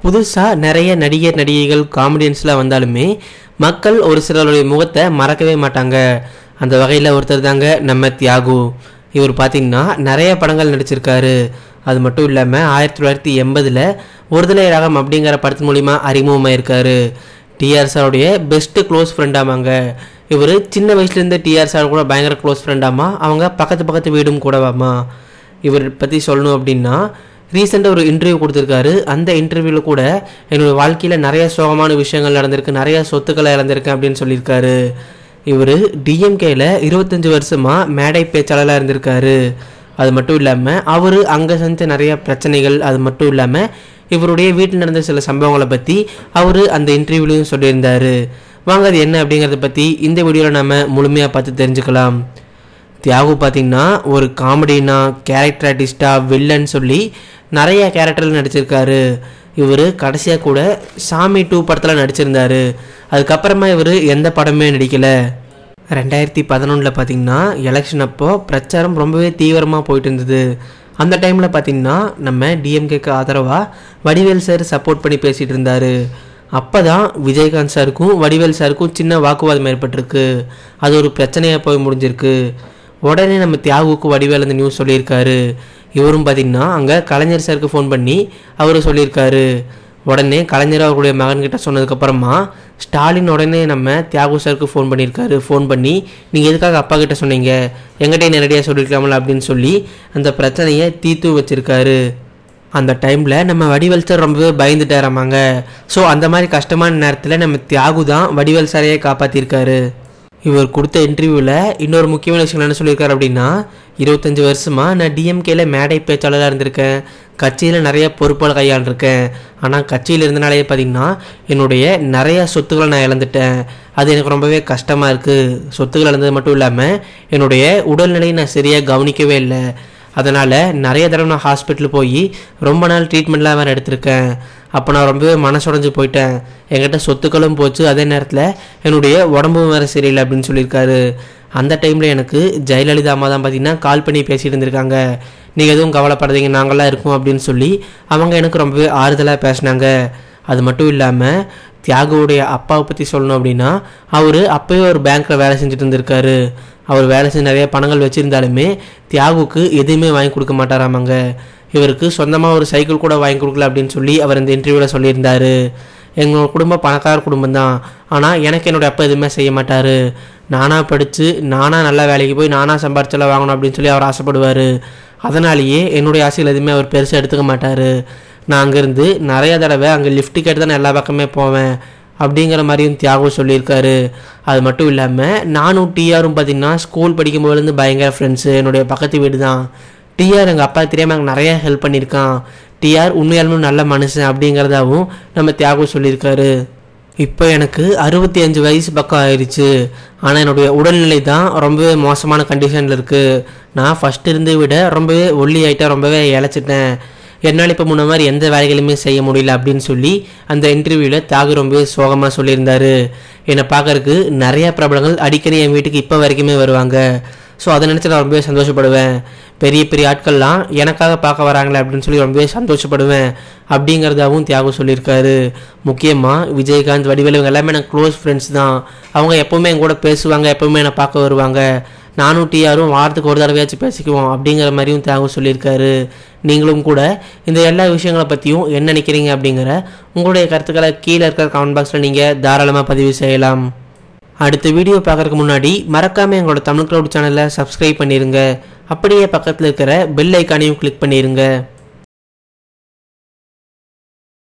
புதுசாக நிறைய நடிகர் நடிகைகள் காமெடியன்ஸ்லாம் வந்தாலுமே மக்கள் ஒரு சிலருடைய முகத்தை மறக்கவே மாட்டாங்க அந்த வகையில் ஒருத்தர் தாங்க நம்ம தியாகு இவர் பார்த்தீங்கன்னா நிறைய படங்கள் நடிச்சிருக்காரு அது மட்டும் இல்லாமல் ஆயிரத்தி தொள்ளாயிரத்தி எண்பதில் ஒருதலை ராகம் அப்படிங்கிற படத்தின் மூலிமா அறிமுகமாயிருக்காரு டிஆர் சாருடைய பெஸ்ட்டு க்ளோஸ் ஃப்ரெண்டாமாங்க இவர் சின்ன வயசுலேருந்து டிஆர் சார் கூட பயங்கர க்ளோஸ் ஃப்ரெண்டாமா அவங்க பக்கத்து பக்கத்து வீடும் கூடவாமா இவர் பற்றி சொல்லணும் அப்படின்னா ரீசெண்டாக ஒரு இன்டர்வியூ கொடுத்துருக்காரு அந்த இன்டர்வியூவில் கூட என்னோடய வாழ்க்கையில் நிறைய சோகமான விஷயங்கள் நடந்திருக்கு நிறைய சொத்துக்களை இழந்திருக்கேன் அப்படின்னு சொல்லியிருக்காரு இவர் டிஎம்கேல இருபத்தஞ்சி வருஷமாக மேடை பேச்சாளராக இருந்திருக்காரு அது மட்டும் இல்லாமல் அவர் அங்கே செஞ்ச நிறைய பிரச்சனைகள் அது மட்டும் இல்லாமல் இவருடைய வீட்டில் நடந்த சில சம்பவங்களை பற்றி அவர் அந்த இன்டர்வியூலையும் சொல்லியிருந்தாரு வாங்க அது என்ன அப்படிங்கிறத பற்றி இந்த வீடியோவில் நம்ம முழுமையாக பார்த்து தெரிஞ்சுக்கலாம் தியாகு பார்த்தீங்கன்னா ஒரு காமெடினா கேரக்டர் ஆர்டிஸ்டாக வில்லன் சொல்லி நிறைய கேரக்டரில் நடிச்சிருக்காரு இவர் கடைசியாக கூட சாமி டூ படத்தில் நடிச்சிருந்தாரு அதுக்கப்புறமா இவர் எந்த படமே நடிக்கலை ரெண்டாயிரத்தி பதினொன்றில் பார்த்தீங்கன்னா எலெக்ஷன் அப்போ பிரச்சாரம் ரொம்பவே தீவிரமாக போயிட்டு இருந்தது அந்த டைமில் பார்த்தீங்கன்னா நம்ம டிஎம்கேக்கு ஆதரவாக வடிவேல் சார் சப்போர்ட் பண்ணி பேசிகிட்டு இருந்தார் அப்போ தான் விஜயகாந்த் சாருக்கும் வடிவேல் சாருக்கும் சின்ன வாக்குவாதம் ஏற்பட்டிருக்கு அது ஒரு பிரச்சனையாக போய் முடிஞ்சிருக்கு உடனே நம்ம தியாகுக்கு வடிவேல் அந்த நியூஸ் சொல்லியிருக்காரு இவரும் பார்த்தீங்கன்னா அங்கே கலைஞர் சாருக்கு ஃபோன் பண்ணி அவர் சொல்லியிருக்காரு உடனே கலைஞர் அவர்களுடைய மகன்கிட்ட சொன்னதுக்கப்புறமா ஸ்டாலின் உடனே நம்ம தியாகு சாருக்கு ஃபோன் பண்ணியிருக்காரு ஃபோன் பண்ணி நீங்கள் எதுக்காக அப்பா கிட்ட சொன்னீங்க எங்கிட்டே நேரடியாக சொல்லியிருக்கலாம்ல அப்படின்னு சொல்லி அந்த பிரச்சனையை தீர்த்து வச்சிருக்காரு அந்த டைமில் நம்ம வடிவேல் சார் ரொம்பவே பயந்துட்டாராமாங்க ஸோ அந்த மாதிரி கஷ்டமான நேரத்தில் நம்ம தியாகு தான் வடிவேல் சாரையே காப்பாற்றிருக்காரு இவர் கொடுத்த இன்டர்வியூவில் இன்னொரு முக்கியமான விஷயம் என்ன சொல்லியிருக்காரு அப்படின்னா இருபத்தஞ்சி வருஷமாக நான் டிஎம்கேல மேடை பேச்சாளராக இருந்திருக்கேன் கட்சியில் நிறைய பொறுப்புகள் கையாண்டிருக்கேன் ஆனால் கட்சியில் இருந்தனாலே பார்த்தீங்கன்னா என்னுடைய நிறைய சொத்துக்களை நான் இழந்துட்டேன் அது எனக்கு ரொம்பவே கஷ்டமாக இருக்குது சொத்துக்கள் இழந்தது மட்டும் இல்லாமல் என்னுடைய உடல்நிலையை நான் சரியாக கவனிக்கவே இல்லை அதனால் நிறைய தடவை நான் ஹாஸ்பிட்டல் போய் ரொம்ப நாள் ட்ரீட்மெண்ட்லாம் வேறு எடுத்திருக்கேன் அப்போ நான் ரொம்பவே மனசுடைஞ்சு போயிட்டேன் என்கிட்ட சொத்துக்களும் போச்சு அதே நேரத்தில் என்னுடைய உடம்பும் வேறு சரியில்லை அப்படின்னு சொல்லியிருக்காரு அந்த டைமில் எனக்கு ஜெயலலிதா அம்மா தான் பார்த்தீங்கன்னா கால் பண்ணி பேசிகிட்டு இருந்திருக்காங்க நீங்கள் எதுவும் கவலைப்படாதீங்க நாங்களாம் இருக்கோம் அப்படின்னு சொல்லி அவங்க எனக்கு ரொம்பவே ஆறுதலாக பேசினாங்க அது மட்டும் இல்லாமல் தியாகுவுடைய அப்பாவை பற்றி சொல்லணும் அப்படின்னா அவர் அப்போயே ஒரு பேங்க்கில் வேலை செஞ்சுட்டு இருந்திருக்காரு அவர் வேலை செஞ்சு நிறைய பணங்கள் வச்சுருந்தாலுமே தியாகுக்கு எதுவுமே வாங்கி கொடுக்க மாட்டாராமாங்க இவருக்கு சொந்தமாக ஒரு சைக்கிள் கூட வாங்கி கொடுக்கல அப்படின்னு சொல்லி அவர் இந்த இன்டர்வியூவில் சொல்லியிருந்தாரு எங்களோட குடும்பம் பணக்கார குடும்பம் தான் ஆனால் எனக்கு என்னோட அப்பா எதுவுமே செய்ய மாட்டார் நானாக படித்து நானாக நல்ல வேலைக்கு போய் நானாக சம்பாரிச்செல்லாம் வாங்கணும் அப்படின்னு சொல்லி அவர் ஆசைப்படுவார் அதனாலேயே என்னுடைய ஆசைகள் எதுவுமே அவர் பெருசாக எடுத்துக்க மாட்டார் நான் அங்கேருந்து நிறைய தடவை அங்கே லிஃப்ட் கேட்டு தான் நான் எல்லா பக்கமே போவேன் அப்படிங்கிற மாதிரியும் தியாகம் சொல்லியிருக்காரு அது மட்டும் இல்லாமல் நானும் டிஆரும் பார்த்தீங்கன்னா ஸ்கூல் படிக்கும்போதுலேருந்து பயங்கர ஃப்ரெண்ட்ஸு என்னுடைய பக்கத்து வீடு தான் டிஆர் எங்கள் அப்பா தெரியாமல் எனக்கு நிறைய ஹெல்ப் பண்ணியிருக்கான் டிஆர் உண்மையாலுமே நல்ல மனுஷன் அப்படிங்கிறதாவும் நம்ம தியாகம் சொல்லியிருக்காரு இப்போ எனக்கு அறுபத்தி அஞ்சு வயசு பக்கம் ஆயிடுச்சு ஆனால் என்னுடைய உடல்நிலை தான் ரொம்பவே மோசமான கண்டிஷனில் இருக்குது நான் ஃபஸ்ட் இருந்ததை விட ரொம்பவே ஒல்லி ஆகிட்டேன் ரொம்பவே இழைச்சிட்டேன் என்னால் இப்போ முன்ன மாதிரி எந்த வேலைகளுமே செய்ய முடியல அப்படின்னு சொல்லி அந்த இன்டர்வியூவில் தியாகு ரொம்பவே சோகமாக சொல்லியிருந்தாரு என்னை பார்க்கறக்கு நிறைய பிரபலங்கள் அடிக்கடி என் வீட்டுக்கு இப்போ வரைக்குமே வருவாங்க ஸோ அதை நினச்சி நான் ரொம்பவே சந்தோஷப்படுவேன் பெரிய பெரிய ஆட்கள்லாம் எனக்காக பார்க்க வராங்களே அப்படின்னு சொல்லி ரொம்பவே சந்தோஷப்படுவேன் அப்படிங்கிறதாவும் தியாகம் சொல்லியிருக்காரு முக்கியமாக விஜயகாந்த் வடிவேலு இவங்க எல்லாமே எனக்கு க்ளோஸ் ஃப்ரெண்ட்ஸ் தான் அவங்க எப்போவுமே என் கூட பேசுவாங்க எப்போவுமே என்னை பார்க்க வருவாங்க நானும் டிஆரும் வாரத்துக்கு ஒரு தடவையாச்சும் பேசிக்குவோம் அப்படிங்கிற மாதிரியும் தியாகம் சொல்லியிருக்காரு நீங்களும் கூட இந்த எல்லா விஷயங்களை பற்றியும் என்ன நினைக்கிறீங்க அப்படிங்கிற உங்களுடைய கருத்துக்களை கீழே இருக்கிற கமெண்ட் பாக்ஸில் நீங்கள் தாராளமாக பதிவு செய்யலாம் அடுத்த வீடியோ பார்க்குறதுக்கு முன்னாடி மறக்காமல் எங்களோட தமிழ் க்ளவுட் சேனலை சப்ஸ்கிரைப் பண்ணிடுங்க அப்படியே பக்கத்தில் இருக்கிற பெல் ஐக்கானையும் கிளிக் பண்ணிடுங்க